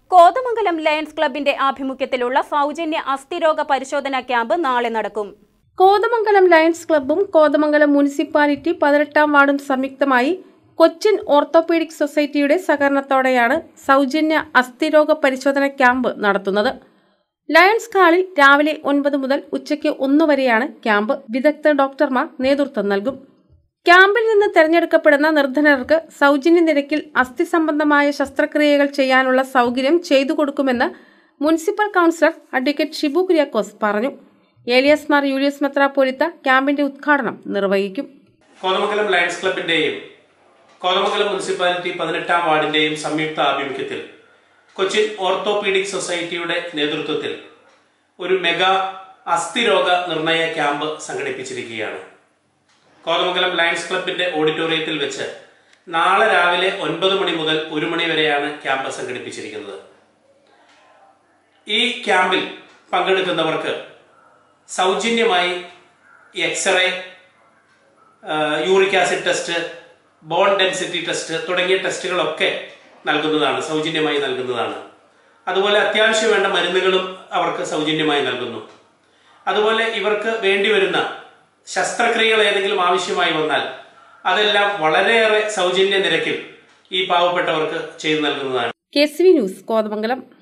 Kothamangalam lions ക്ലബിന്റെ ആഭിമുഖ്യത്തിലുള്ള സൗജന്യ അസ്ഥിരോഗ പരിശോധനാ ക്യാമ്പ് നാളെ നടക്കും കോതമംഗലം ലയൺസ് ക്ലബ്ബും കോതമംഗലം മുനിസിപ്പാലിറ്റി പതിനെട്ടാം വാർഡും സംയുക്തമായി കൊച്ചിൻ ഓർത്തോപീഡിക് സൊസൈറ്റിയുടെ സഹകരണത്തോടെയാണ് സൗജന്യ അസ്ഥിരോഗ പരിശോധന ക്യാമ്പ് നടത്തുന്നത് ലയൺസ് ഹാളിൽ രാവിലെ ഒൻപത് മുതൽ ഉച്ചയ്ക്ക് ഒന്ന് വരെയാണ് ക്യാമ്പ് വിദഗ്ധ ഡോക്ടർമാർ നേതൃത്വം നൽകും ക്യാമ്പിൽ നിന്ന് തെരഞ്ഞെടുക്കപ്പെടുന്ന നിർധനർക്ക് സൗജന്യ നിരക്കിൽ അസ്ഥി സംബന്ധമായ ശസ്ത്രക്രിയകൾ ചെയ്യാനുള്ള സൗകര്യം ചെയ്തു കൊടുക്കുമെന്ന് municipal councillor advocate Shibu Kuriakose പറഞ്ഞു ഏലിയസ് മാർ യൂലിയസ് മെത്രാപ്പോലിത്ത ക്യാമ്പിന്റെ ഉദ്ഘാടനം നിർവഹിക്കും കോതമംഗലം ലയൺസ് ക്ലബിന്റെയും കോതമംഗലം മുനിസിപ്പാലിറ്റി പതിനെട്ടാം വാർഡിന്റെയും സംയുക്ത ആഭിമുഖ്യത്തിൽ കൊച്ചിൻ ഓർത്തോപീഡിക് സൊസൈറ്റിയുടെ നേതൃത്വത്തിൽ ഒരു മെഗാ അസ്ഥിരോഗ നിർണയ ക്യാമ്പ് സംഘടിപ്പിച്ചിരിക്കുകയാണ് കോതമംഗലം ലയൺസ് ക്ലബിന്റെ ഓഡിറ്റോറിയത്തിൽ വെച്ച് നാളെ രാവിലെ ഒൻപത് മണി മുതൽ ഒരു മണി വരെയാണ് ക്യാമ്പ് സംഘടിപ്പിച്ചിരിക്കുന്നത് ഈ ക്യാമ്പിൽ പങ്കെടുക്കുന്നവർക്ക് സൗജന്യമായി X-ray uric acid test bone density test തുടങ്ങിയ ടെസ്റ്റുകളൊക്കെ നൽകുന്നതാണ് സൗജന്യമായി നൽകുന്നതാണ് അതുപോലെ അത്യാവശ്യം വേണ്ട മരുന്നുകളും അവർക്ക് സൗജന്യമായി നൽകുന്നു അതുപോലെ ഇവർക്ക് വേണ്ടിവരുന്ന ശസ്ത്രക്രിയകൾ ഏതെങ്കിലും ആവശ്യമായി വന്നാൽ അതെല്ലാം വളരെയേറെ സൗജന്യ നിരക്കിൽ ഈ പാവപ്പെട്ടവർക്ക് ചെയ്തു നൽകുന്നതാണ് K C V news Kothamangalam